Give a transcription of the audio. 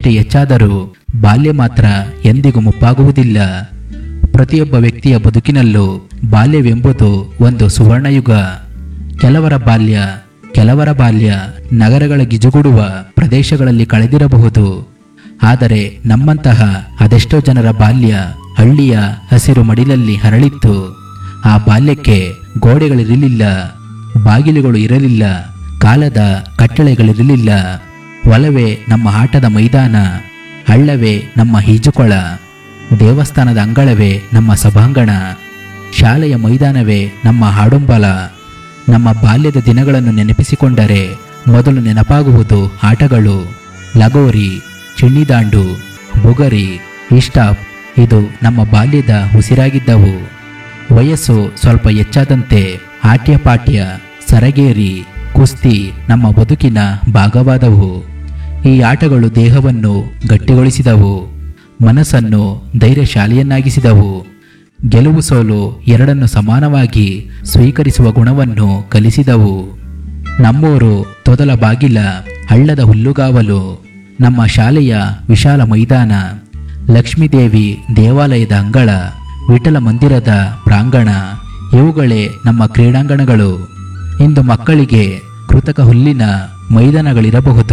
ಎಷ್ಟೇ ಹೆಚ್ಚಾದರೂ ಬಾಲ್ಯ ಮಾತ್ರ ಎಂದಿಗೂ ಮುಪ್ಪಾಗುವುದಿಲ್ಲ ಪ್ರತಿಯೊಬ್ಬ ವ್ಯಕ್ತಿಯ ಬದುಕಿನಲ್ಲೂ ಬಾಲ್ಯವೆಂಬುದು ಒಂದು ಸುವರ್ಣಯುಗ ಕೆಲವರ ಬಾಲ್ಯ ಕೆಲವರ ಬಾಲ್ಯ ನಗರಗಳ ಗಿಜುಗುಡುವ ಪ್ರದೇಶಗಳಲ್ಲಿ ಕಳೆದಿರಬಹುದು ಆದರೆ ನಮ್ಮಂತಹ ಅದೆಷ್ಟೋ ಜನರ ಬಾಲ್ಯ ಹಳ್ಳಿಯ ಹಸಿರು ಮಡಿಲಲ್ಲಿ ಹರಳಿತ್ತು ಆ ಬಾಲ್ಯಕ್ಕೆ ಗೋಡೆಗಳಿರಲಿಲ್ಲ ಬಾಗಿಲುಗಳು ಇರಲಿಲ್ಲ ಕಾಲದ ಕಟ್ಟಳೆಗಳಿರಲಿಲ್ಲ ಒಲವೇ ನಮ್ಮ ಆಟದ ಮೈದಾನ ಹಳ್ಳವೇ ನಮ್ಮ ಈಜುಕೊಳ ದೇವಸ್ಥಾನದ ಅಂಗಳವೇ ನಮ್ಮ ಸಭಾಂಗಣ ಶಾಲೆಯ ಮೈದಾನವೇ ನಮ್ಮ ಹಾಡುಂಬಲ ನಮ್ಮ ಬಾಲ್ಯದ ದಿನಗಳನ್ನು ನೆನಪಿಸಿಕೊಂಡರೆ ಮೊದಲು ನೆನಪಾಗುವುದು ಆಟಗಳು ಲಗೋರಿ ಚಿಣ್ಣಿದಾಂಡು ಬುಗರಿ ಇಷ್ಟಾಪ್ ಇದು ನಮ್ಮ ಬಾಲ್ಯದ ಉಸಿರಾಗಿದ್ದವು ವಯಸ್ಸು ಸ್ವಲ್ಪ ಹೆಚ್ಚಾದಂತೆ ಆಟ್ಯಪಾಟ್ಯ ಸರಗೇರಿ ಕುಸ್ತಿ ನಮ್ಮ ಬದುಕಿನ ಭಾಗವಾದವು ಈ ಆಟಗಳು ದೇಹವನ್ನು ಗಟ್ಟಿಗೊಳಿಸಿದವು ಮನಸ್ಸನ್ನು ಧೈರ್ಯಶಾಲಿಯನ್ನಾಗಿಸಿದವು ಗೆಲುವು ಸೋಲು ಎರಡನ್ನು ಸಮಾನವಾಗಿ ಸ್ವೀಕರಿಸುವ ಗುಣವನ್ನು ಕಲಿಸಿದವು ನಮ್ಮೂರು ತೊದಲ ಬಾಗಿಲ ಹಳ್ಳದ ಹುಲ್ಲುಗಾವಲು ನಮ್ಮ ಶಾಲೆಯ ವಿಶಾಲ ಮೈದಾನ ಲಕ್ಷ್ಮೀದೇವಿ ದೇವಾಲಯದ ಅಂಗಳ ವಿಠಲ ಮಂದಿರದ ಪ್ರಾಂಗಣ ಇವುಗಳೇ ನಮ್ಮ ಕ್ರೀಡಾಂಗಣಗಳು ಇಂದು ಮಕ್ಕಳಿಗೆ ಕೃತಕ ಹುಲ್ಲಿನ ಮೈದಾನಗಳಿರಬಹುದು